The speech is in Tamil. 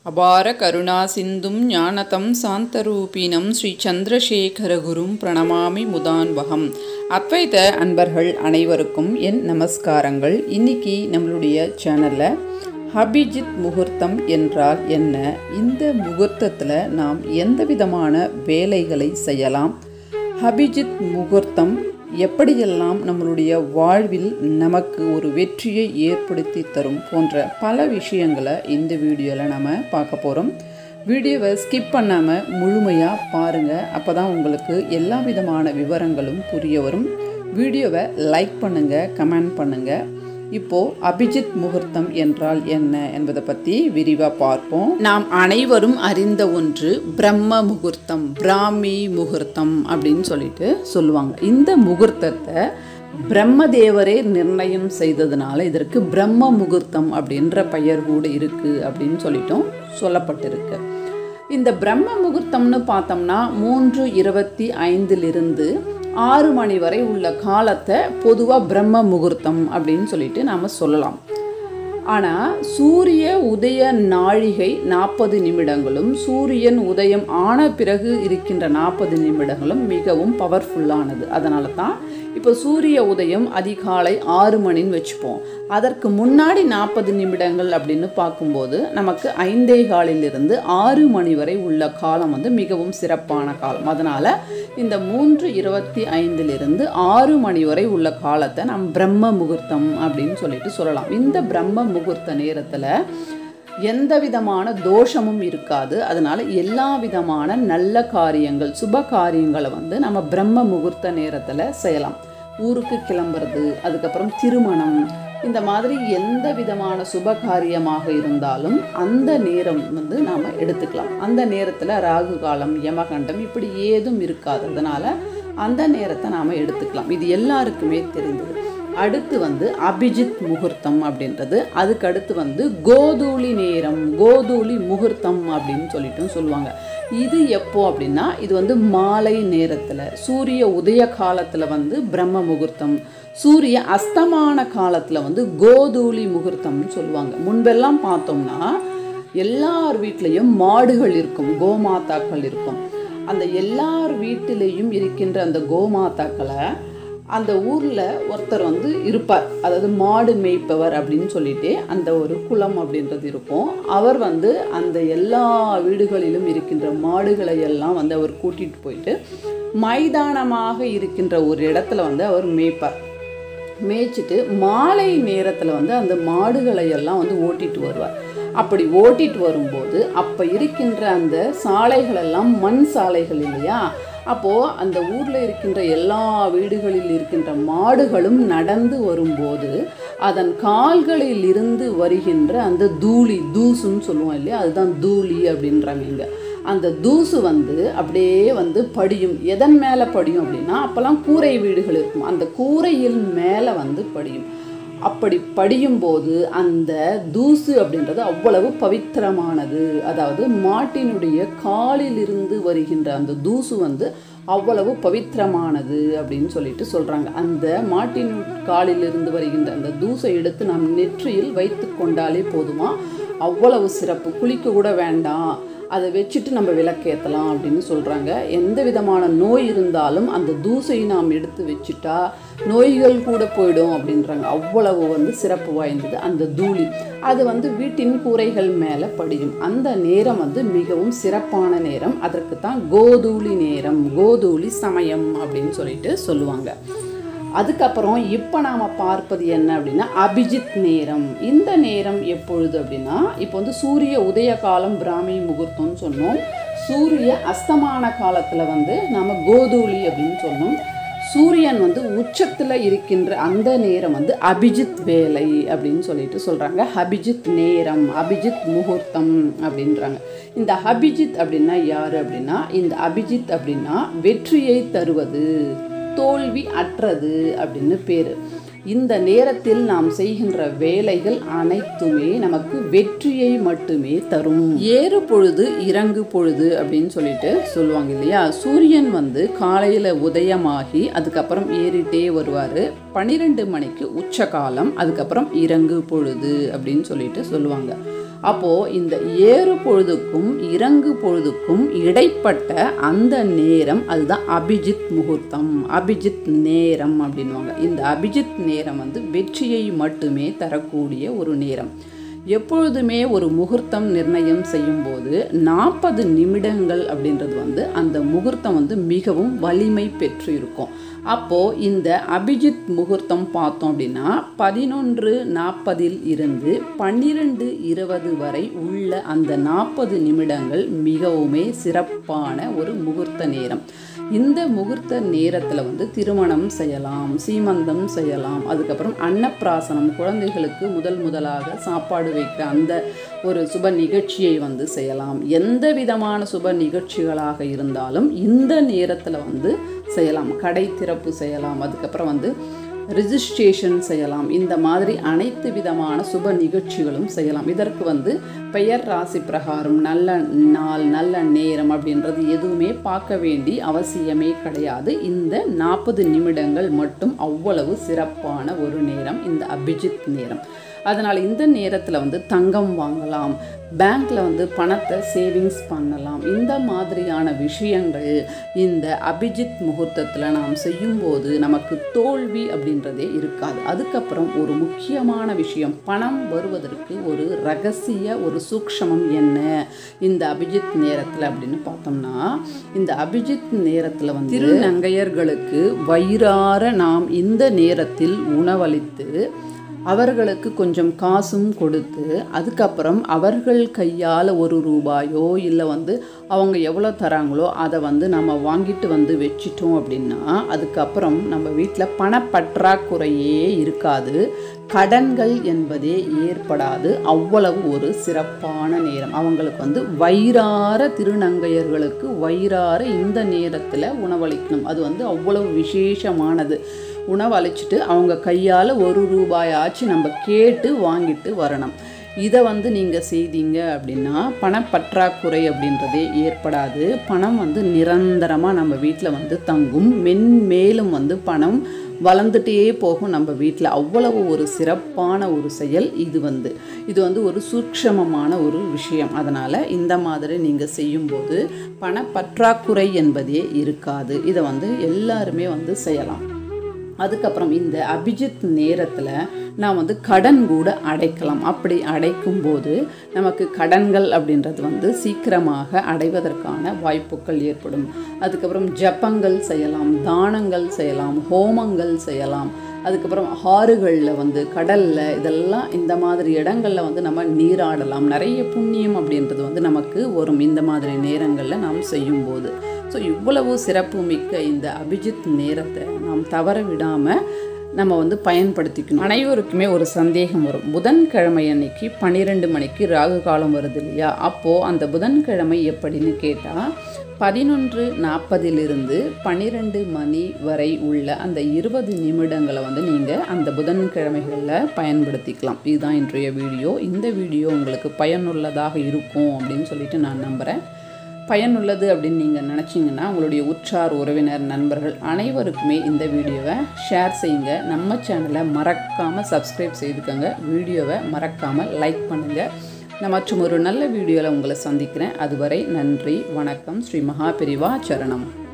அபார கருணா சிந்தும் ஞானதம் சாந்தரூபினம் ஸ்ரீ சந்திரசேகரகுரும் பிரணமாமி முதான்வகம் அத்வைத அன்பர்கள் அனைவருக்கும் என் நமஸ்காரங்கள் இன்னைக்கு நம்மளுடைய சேனலில் அபிஜித் முகூர்த்தம் என்றால் என்ன இந்த முகூர்த்தத்தில் நாம் எந்த விதமான வேலைகளை செய்யலாம் அபிஜித் முகூர்த்தம் எப்படியெல்லாம் நம்மளுடைய வாழ்வில் நமக்கு ஒரு வெற்றியை ஏற்படுத்தி தரும் போன்ற பல விஷயங்களை இந்த வீடியோவில் நம்ம பார்க்க போகிறோம் வீடியோவை ஸ்கிப் பண்ணாமல் முழுமையாக பாருங்கள் அப்போ தான் உங்களுக்கு எல்லா விதமான விவரங்களும் புரிய வரும் வீடியோவை லைக் பண்ணுங்கள் கமெண்ட் பண்ணுங்கள் இப்போது அபிஜித் முகூர்த்தம் என்றால் என்ன என்பதை பற்றி விரிவாக பார்ப்போம் நாம் அனைவரும் அறிந்த ஒன்று பிரம்ம முகூர்த்தம் பிராமி முகூர்த்தம் அப்படின்னு சொல்லிட்டு சொல்லுவாங்க இந்த முகூர்த்தத்தை பிரம்மதேவரே நிர்ணயம் செய்ததுனால இதற்கு பிரம்ம முகூர்த்தம் அப்படின்ற பெயர் கூட இருக்குது அப்படின்னு சொல்லிட்டும் சொல்லப்பட்டிருக்கு இந்த பிரம்ம முகூர்த்தம்னு பார்த்தோம்னா மூன்று இருபத்தி ஐந்திலிருந்து ஆறு மணி வரை உள்ள காலத்தை பொதுவாக பிரம்ம முகூர்த்தம் அப்படின்னு சொல்லிட்டு நாம் சொல்லலாம் ஆனால் சூரிய உதய நாழிகை நாற்பது நிமிடங்களும் சூரியன் உதயம் ஆன பிறகு இருக்கின்ற நாற்பது நிமிடங்களும் மிகவும் பவர்ஃபுல்லானது அதனால தான் இப்போ சூரிய உதயம் அதிகாலை ஆறு மணின்னு வச்சுப்போம் அதற்கு முன்னாடி நாற்பது நிமிடங்கள் அப்படின்னு பார்க்கும்போது நமக்கு ஐந்தே காலிலிருந்து ஆறு மணி வரை உள்ள காலம் வந்து மிகவும் சிறப்பான காலம் அதனால் இந்த மூன்று இருபத்தி ஐந்திலிருந்து ஆறு மணி வரை உள்ள காலத்தை நாம் பிரம்ம முகூர்த்தம் அப்படின்னு சொல்லிட்டு சொல்லலாம் இந்த பிரம்ம முகூர்த்த நேரத்தில் எந்த விதமான தோஷமும் இருக்காது அதனால் எல்லா விதமான நல்ல காரியங்கள் சுப காரியங்களை வந்து நம்ம பிரம்ம முகூர்த்த நேரத்தில் செய்யலாம் ஊருக்கு கிளம்புறது அதுக்கப்புறம் திருமணம் இந்த மாதிரி எந்த விதமான சுப காரியமாக இருந்தாலும் அந்த நேரம் வந்து நாம் எடுத்துக்கலாம் அந்த நேரத்தில் ராகு காலம் யமகண்டம் இப்படி ஏதும் இருக்காது அதனால் அந்த நேரத்தை நாம் எடுத்துக்கலாம் இது எல்லாருக்குமே தெரிந்தது அடுத்து வந்து அபிஜித் முகூர்த்தம் அப்படின்றது அதுக்கு அடுத்து வந்து கோதூளி நேரம் கோதூளி முகூர்த்தம் அப்படின்னு சொல்லிட்டும் சொல்லுவாங்க இது எப்போ அப்படின்னா இது வந்து மாலை நேரத்தில் சூரிய உதய காலத்தில் வந்து பிரம்ம முகூர்த்தம் சூரிய அஸ்தமான காலத்தில் வந்து கோதூளி முகூர்த்தம்னு சொல்லுவாங்க முன்பெல்லாம் பார்த்தோம்னா எல்லார் வீட்லேயும் மாடுகள் இருக்கும் கோமாதாக்கள் இருக்கும் அந்த எல்லார் வீட்டிலையும் இருக்கின்ற அந்த கோமாதாக்களை அந்த ஊரில் ஒருத்தர் வந்து இருப்பார் அதாவது மாடு மேய்ப்பவர் அப்படின்னு சொல்லிட்டு அந்த ஒரு குளம் அப்படின்றது இருக்கும் அவர் வந்து அந்த எல்லா வீடுகளிலும் இருக்கின்ற மாடுகளை எல்லாம் வந்து அவர் கூட்டிகிட்டு போயிட்டு மைதானமாக இருக்கின்ற ஒரு இடத்துல வந்து அவர் மேய்ப்பார் மேய்ச்சிட்டு மாலை நேரத்தில் வந்து அந்த மாடுகளை எல்லாம் வந்து ஓட்டிட்டு வருவார் அப்படி ஓட்டிட்டு வரும்போது அப்போ இருக்கின்ற அந்த சாலைகள் எல்லாம் மண் சாலைகள் இல்லையா அப்போது அந்த ஊரில் இருக்கின்ற எல்லா வீடுகளில் இருக்கின்ற மாடுகளும் நடந்து வரும்போது அதன் கால்களில் இருந்து வருகின்ற அந்த தூளி தூசுன்னு சொல்லுவோம் இல்லையா அதுதான் தூளி அப்படின்றாங்க இங்கே அந்த தூசு வந்து அப்படியே வந்து படியும் எதன் மேலே படியும் அப்படின்னா அப்போல்லாம் கூரை வீடுகள் இருக்கும் அந்த கூரையில் மேலே வந்து படியும் அப்படி படியும் போது அந்த தூசு அப்படின்றது அவ்வளவு பவித்திரமானது அதாவது மாட்டினுடைய காலிலிருந்து வருகின்ற அந்த தூசு வந்து அவ்வளவு பவித்திரமானது அப்படின்னு சொல்லிட்டு சொல்கிறாங்க அந்த மாட்டின் காலிலிருந்து வருகின்ற அந்த தூசை எடுத்து நாம் நெற்றியில் வைத்து கொண்டாலே போதுமா அவ்வளவு சிறப்பு குளிக்க கூட வேண்டாம் அதை வச்சுட்டு நம்ம விளக்கேற்றலாம் அப்படின்னு சொல்கிறாங்க எந்த விதமான நோய் இருந்தாலும் அந்த தூசை நாம் எடுத்து வச்சுட்டா நோய்கள் கூட போயிடும் அப்படின்றாங்க அவ்வளவு வந்து சிறப்பு வாய்ந்தது அந்த தூளி அது வந்து வீட்டின் கூரைகள் மேலே படியும் அந்த நேரம் வந்து மிகவும் சிறப்பான நேரம் அதற்கு தான் கோதூளி நேரம் கோதூளி சமயம் அப்படின்னு சொல்லிட்டு சொல்லுவாங்க அதுக்கப்புறம் இப்போ நாம் பார்ப்பது என்ன அப்படின்னா அபிஜித் நேரம் இந்த நேரம் எப்பொழுது அப்படின்னா இப்போ வந்து சூரிய உதய காலம் பிராமி முகூர்த்தம்னு சொன்னோம் சூரிய அஸ்தமான காலத்தில் வந்து நாம் கோதூளி அப்படின்னு சொன்னோம் சூரியன் வந்து உச்சத்தில் இருக்கின்ற அந்த நேரம் வந்து அபிஜித் வேலை அப்படின்னு சொல்லிட்டு சொல்கிறாங்க அபிஜித் நேரம் அபிஜித் முகூர்த்தம் அப்படின்றாங்க இந்த அபிஜித் அப்படின்னா யார் அப்படின்னா இந்த அபிஜித் அப்படின்னா வெற்றியை தருவது தோல்வி அற்றது அப்படின்னு பேர் இந்த நேரத்தில் நாம் செய்கின்ற வேலைகள் அனைத்துமே நமக்கு வெற்றியை மட்டுமே தரும் ஏறு பொழுது இறங்கு பொழுது அப்படின்னு சொல்லிட்டு சொல்லுவாங்க இல்லையா சூரியன் வந்து காலையில் உதயமாகி அதுக்கப்புறம் ஏறிட்டே வருவார் பன்னிரெண்டு மணிக்கு உச்ச காலம் அதுக்கப்புறம் இறங்கு பொழுது அப்படின்னு சொல்லிட்டு சொல்லுவாங்க அப்போது இந்த ஏறு பொழுதுக்கும் இறங்கு பொழுதுக்கும் இடைப்பட்ட அந்த நேரம் அதுதான் அபிஜித் முகூர்த்தம் அபிஜித் நேரம் அப்படின்வாங்க இந்த அபிஜித் நேரம் வந்து வெற்றியை மட்டுமே தரக்கூடிய ஒரு நேரம் எப்பொழுதுமே ஒரு முகூர்த்தம் நிர்ணயம் செய்யும்போது நாற்பது நிமிடங்கள் அப்படின்றது வந்து அந்த முகூர்த்தம் வந்து மிகவும் வலிமை பெற்று இருக்கும் அப்போது இந்த அபிஜித் முகூர்த்தம் பார்த்தோம் அப்படின்னா பதினொன்று நாற்பதில் இருந்து பன்னிரெண்டு இருபது வரை உள்ள அந்த நாற்பது நிமிடங்கள் மிகவுமே சிறப்பான ஒரு முகூர்த்த நேரம் இந்த முகூர்த்த நேரத்தில் வந்து திருமணம் செய்யலாம் சீமந்தம் செய்யலாம் அதுக்கப்புறம் அன்னப்பிராசனம் குழந்தைகளுக்கு முதல் முதலாக சாப்பாடு வைக்கிற அந்த ஒரு சுப நிகழ்ச்சியை வந்து செய்யலாம் எந்த விதமான சுப நிகழ்ச்சிகளாக இருந்தாலும் இந்த நேரத்தில் வந்து செய்யலாம் கடை திறப்பு செய்யலாம் அதுக்கப்புறம் வந்து ரிஜிஸ்ட்ரேஷன் செய்யலாம் இந்த மாதிரி அனைத்து விதமான சுப நிகழ்ச்சிகளும் செய்யலாம் இதற்கு வந்து பெயர் ராசி பிரகாரம் நல்ல நாள் நல்ல நேரம் அப்படின்றது எதுவுமே பார்க்க வேண்டி அவசியமே கிடையாது இந்த நாற்பது நிமிடங்கள் மட்டும் அவ்வளவு சிறப்பான ஒரு நேரம் இந்த அபிஜித் நேரம் அதனால் இந்த நேரத்தில் வந்து தங்கம் வாங்கலாம் பேங்க்கில் வந்து பணத்தை சேவிங்ஸ் பண்ணலாம் இந்த மாதிரியான விஷயங்கள் இந்த அபிஜித் முகூர்த்தத்தில் நாம் செய்யும்போது நமக்கு தோல்வி அப்படின்றதே இருக்காது அதுக்கப்புறம் ஒரு முக்கியமான விஷயம் பணம் வருவதற்கு ஒரு ரகசிய ஒரு சூக்ஷமம் என்ன இந்த அபிஜித் நேரத்தில் அப்படின்னு பார்த்தோம்னா இந்த அபிஜித் நேரத்தில் வந்து திருநங்கையர்களுக்கு வயிறார நாம் இந்த நேரத்தில் உணவளித்து அவர்களுக்கு கொஞ்சம் காசும் கொடுத்து அதுக்கப்புறம் அவர்கள் கையால் ஒரு ரூபாயோ இல்லை வந்து அவங்க எவ்வளோ தராங்களோ அதை வந்து நம்ம வாங்கிட்டு வந்து வச்சிட்டோம் அப்படின்னா அதுக்கப்புறம் நம்ம வீட்டில் பணப்பற்றாக்குறையே இருக்காது கடன்கள் என்பதே ஏற்படாது அவ்வளவு ஒரு சிறப்பான நேரம் அவங்களுக்கு வந்து வயிறார திருநங்கையர்களுக்கு வயிறார இந்த நேரத்தில் உணவளிக்கணும் அது வந்து அவ்வளவு விசேஷமானது உணவு அழைச்சிட்டு அவங்க கையால் ஒரு ரூபாயாச்சு நம்ம கேட்டு வாங்கிட்டு வரணும் இதை வந்து நீங்கள் செய்தீங்க அப்படின்னா பணப்பற்றாக்குறை அப்படின்றதே ஏற்படாது பணம் வந்து நிரந்தரமாக நம்ம வீட்டில் வந்து தங்கும் மென்மேலும் வந்து பணம் வளர்ந்துட்டே போகும் நம்ம வீட்டில் அவ்வளவு ஒரு சிறப்பான ஒரு செயல் இது வந்து இது வந்து ஒரு சூட்சமமான ஒரு விஷயம் அதனால் இந்த மாதிரி நீங்கள் செய்யும்போது பணப்பற்றாக்குறை என்பதே இருக்காது இதை வந்து எல்லாருமே வந்து செய்யலாம் அதுக்கப்புறம் இந்த அபிஜித் நேரத்தில் நான் வந்து கடன் கூட அடைக்கலாம் அப்படி அடைக்கும் போது நமக்கு கடன்கள் அப்படின்றது வந்து சீக்கிரமாக அடைவதற்கான வாய்ப்புகள் ஏற்படும் அதுக்கப்புறம் ஜப்பங்கள் செய்யலாம் தானங்கள் செய்யலாம் ஹோமங்கள் செய்யலாம் அதுக்கப்புறம் ஆறுகளில் வந்து கடலில் இதெல்லாம் இந்த மாதிரி இடங்களில் வந்து நம்ம நீராடலாம் நிறைய புண்ணியம் அப்படின்றது வந்து நமக்கு வரும் இந்த மாதிரி நேரங்களில் நாம் செய்யும்போது ஸோ இவ்வளவு சிறப்பு மிக்க இந்த அபிஜித் நேரத்தை நாம் தவற விடாமல் நம்ம வந்து பயன்படுத்திக்கணும் அனைவருக்குமே ஒரு சந்தேகம் வரும் புதன்கிழமை அன்னைக்கு பன்னிரெண்டு மணிக்கு ராகு காலம் வருது இல்லையா அப்போது அந்த புதன்கிழமை எப்படின்னு கேட்டால் பதினொன்று நாற்பதிலிருந்து பன்னிரெண்டு மணி வரை உள்ள அந்த இருபது நிமிடங்களை வந்து நீங்கள் அந்த புதன்கிழமைகளில் பயன்படுத்திக்கலாம் இதுதான் இன்றைய வீடியோ இந்த வீடியோ உங்களுக்கு பயனுள்ளதாக இருக்கும் அப்படின்னு சொல்லிட்டு நான் நம்புகிறேன் பயனுள்ளது அப்படின்னு நீங்கள் நினச்சிங்கன்னா உங்களுடைய உற்றார் உறவினர் நண்பர்கள் அனைவருக்குமே இந்த வீடியோவை ஷேர் செய்யுங்க நம்ம சேனலை மறக்காமல் சப்ஸ்கிரைப் செய்துக்கோங்க வீடியோவை மறக்காமல் லைக் பண்ணுங்கள் நான் மற்றும் ஒரு நல்ல வீடியோவில் உங்களை சந்திக்கிறேன் அதுவரை நன்றி வணக்கம் ஸ்ரீ மகாபெரிவா சரணம்